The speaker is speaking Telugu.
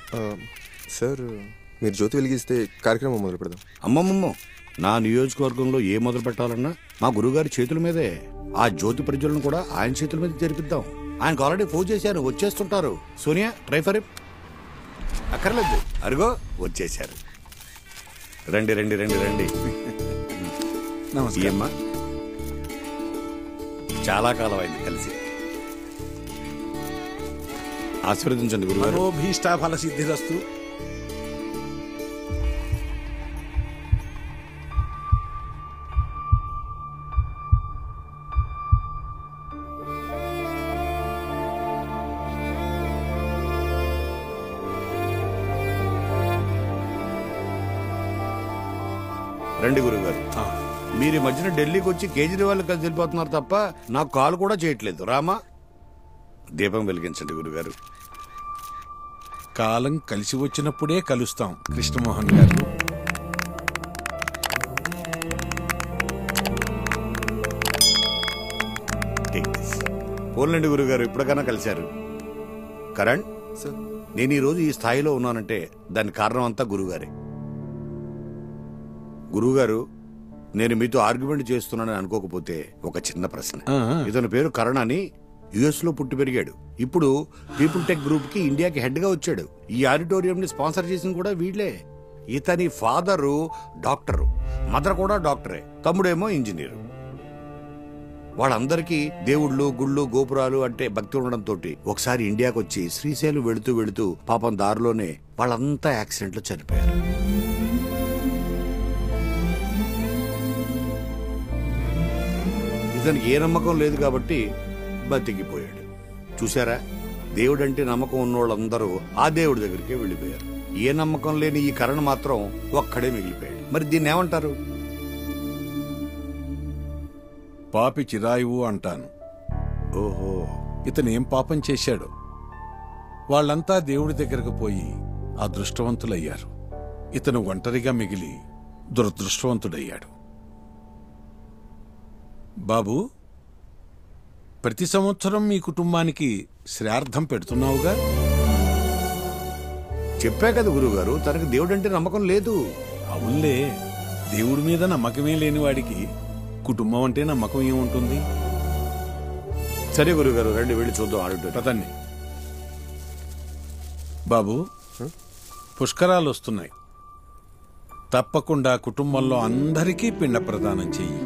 ఆ, సార్ మీరు జ్యోతి వెలిగిస్తే కార్యక్రమం మొదలు పెడదాం అమ్మమ్మమ్మో నా నియోజకవర్గంలో ఏ మొదలు పెట్టాలన్నా మా గురుగారి చేతుల మీదే ఆ జ్యోతి ప్రజ్వలను కూడా ఆయన చేతుల మీద జరిపిద్దాం ఆయనకు ఆల్రెడీ ఫోన్ చేశాను వచ్చేస్తుంటారు సోనియా ట్రై ఫర్ ఇట్. అక్కర్లేదు అరుగో వచ్చేశారు రండి రండి రండి రండి నమస్కారం ఏమ్మా చాలా కాలం అయింది కలిసి ఆశీర్వదించండి గురుగారు మనోభీష్టాఫల సిద్ధిరస్తు రండి గురుగారు మీరు ఈ మధ్యన ఢిల్లీకి వచ్చి కేజ్రీవాల్ కలిసి వెళ్ళిపోతున్నారు తప్ప నాకు కాల్ కూడా చేయట్లేదు రామా దీపం వెలిగించండి గురుగారు కాలం కలిసి వచ్చినప్పుడే కలుస్తాం కృష్ణమోహన్ గారు Take this. పోన్లండి గురుగారు ఇప్పటికైనా కలిశారు కరణ్ సార్ నేను ఈ రోజు ఈ స్థాయిలో ఉన్నానంటే దానికి కారణం అంతా గురుగారే గురుగారు నేను మీతో ఆర్గ్యుమెంట్ చేస్తున్నానని అనుకోకపోతే ఒక చిన్న ప్రశ్న ఆ, ఆ. ఇతని పేరు కరణ్ అని యుఎస్ లో పుట్టి పెరిగాడు ఇప్పుడు పీపుల్ టెక్ గ్రూప్ కి ఇండియాకి హెడ్ గా వచ్చాడు ఈ ఆడిటోరియం ని స్పాన్సర్ చేసింది కూడా వీళ్ళే ఇతని ఫాదరు డాక్టరు మదర్ కూడా డాక్టరే తమ్ముడేమో ఇంజనీరు వాళ్ళందరికీ దేవుళ్ళు గుళ్ళు గోపురాలు అంటే భక్తి ఉండడంతో ఒకసారి ఇండియాకి వచ్చి శ్రీశైలం వెళుతూ వెళుతూ పాపం దారిలోనే వాళ్ళంతా యాక్సిడెంట్ లో చనిపోయారు ఇతనికి ఏ నమ్మకం లేదు కాబట్టి బతికిపోయాడు చూసారా దేవుడంటే నమ్మకం ఉన్నోళ్ళందరూ ఆ దేవుడి దగ్గరికే వెళ్ళిపోయారు ఏ నమ్మకం లేని ఈ కరణ్ మాత్రం ఒక్కడే మిగిలిపోయాడు మరి దీన్ని ఏమంటారు పాపి చిరాయువు అంటాను ఓహో ఇతను ఏం పాపం చేశాడు వాళ్ళంతా దేవుడి దగ్గరకు పోయి అదృష్టవంతులయ్యారు ఇతను ఒంటరిగా మిగిలి దురదృష్టవంతుడయ్యాడు బాబు ప్రతి సంవత్సరం మీ కుటుంబానికి శ్రార్థం పెడుతున్నావుగా చెప్పా కదా గురుగారు తనకు దేవుడంటే నమ్మకం లేదు అవునులే దేవుడి మీద నమ్మకమే లేని వాడికి కుటుంబం అంటే నమ్మకం ఏముంటుంది సరే గురుగారు రండి వెళ్ళి చూద్దాం ఆడిటోరియం పదండి బాబు పుష్కరాలు వస్తున్నాయి తప్పకుండా కుటుంబంలో అందరికీ పిండ ప్రదానం చెయ్యి